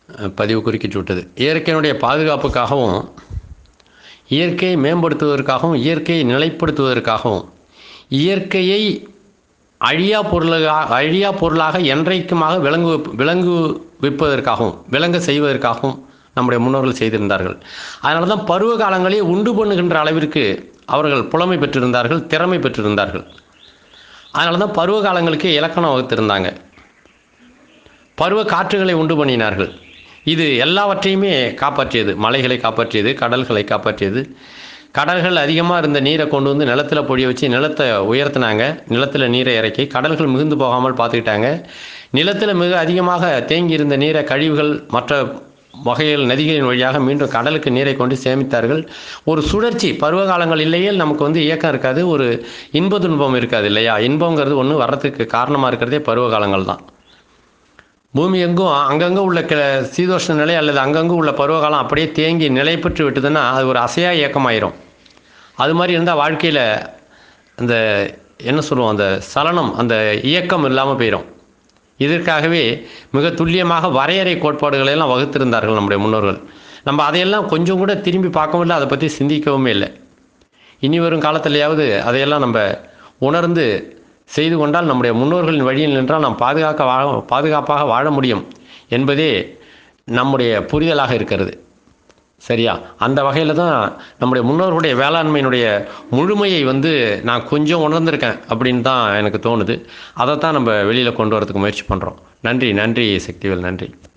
அஹ், பதிவு குறுக்கிட்டு விட்டது இயற்கையினுடைய பாதுகாப்புக்காகவும் இயற்கையை மேம்படுத்துவதற்காகவும் இயற்கையை நிலைப்படுத்துவதற்காகவும் இயற்கையை அழியா பொருளாக அழியா பொருளாக என்றைக்குமாக விளங்கு விளங்கு விற்பதற்காகவும் விளங்க செய்வதற்காகவும் நம்முடைய முன்னோர்கள் செய்திருந்தார்கள் அதனால தான் பருவ காலங்களை உண்டு பண்ணுகின்ற அளவிற்கு அவர்கள் புலமை பெற்றிருந்தார்கள் திறமை பெற்றிருந்தார்கள் அதனால தான் பருவ காலங்களுக்கு இலக்கணம் வகுத்திருந்தாங்க பருவ காற்றுகளை உண்டு பண்ணினார்கள் இது எல்லாவற்றையுமே காப்பாற்றியது மலைகளை காப்பாற்றியது கடல்களை காப்பாற்றியது கடல்கள் அதிகமாக இருந்த நீரை கொண்டு வந்து நிலத்தில் பொழிய வச்சு நிலத்தை உயர்த்தினாங்க நிலத்தில் நீரை இறக்கி கடல்கள் மிகுந்து போகாமல் பார்த்துக்கிட்டாங்க நிலத்தில் மிக அதிகமாக தேங்கி இருந்த நீரை கழிவுகள் மற்ற வகைகள் நதிகளின் வழியாக மீண்டும் கடலுக்கு நீரை கொண்டு சேமித்தார்கள் ஒரு சுழற்சி பருவகாலங்கள் இல்லையே நமக்கு வந்து இயக்கம் இருக்காது ஒரு இன்ப துன்பம் இருக்காது இல்லையா இன்பங்கிறது ஒன்று வர்றதுக்கு காரணமாக இருக்கிறதே பருவகாலங்கள் தான் பூமி எங்கும் அங்கங்கே உள்ள க சீதோஷ்ண நிலை அல்லது அங்கங்கே உள்ள பருவகாலம் அப்படியே தேங்கி நிலை பெற்று விட்டதுன்னா அது ஒரு அசையா இயக்கமாயிரும் அது மாதிரி இருந்தால் வாழ்க்கையில் அந்த என்ன சொல்லுவோம் அந்த சலனம் அந்த இயக்கம் இல்லாமல் போயிடும் இதற்காகவே மிக துல்லியமாக வரையறை கோட்பாடுகளை எல்லாம் வகுத்திருந்தார்கள் நம்முடைய முன்னோர்கள் நம்ம அதையெல்லாம் கொஞ்சம் கூட திரும்பி பார்க்கவும் இல்லை அதை பற்றி சிந்திக்கவுமே இல்லை இனி வரும் காலத்திலேயாவது அதையெல்லாம் நம்ம உணர்ந்து செய்து கொண்டால் நம்முடைய முன்னோர்களின் வழியில் நின்றால் நாம் பாதுகாக்க வாழ பாதுகாப்பாக வாழ முடியும் என்பதே நம்முடைய புரிதலாக இருக்கிறது சரியா அந்த வகையில் தான் நம்முடைய முன்னோர்களுடைய வேளாண்மையினுடைய முழுமையை வந்து நான் கொஞ்சம் உணர்ந்திருக்கேன் அப்படின்னு தான் எனக்கு தோணுது அதை தான் நம்ம வெளியில் கொண்டு வரதுக்கு முயற்சி பண்ணுறோம் நன்றி நன்றி சக்திவேல் நன்றி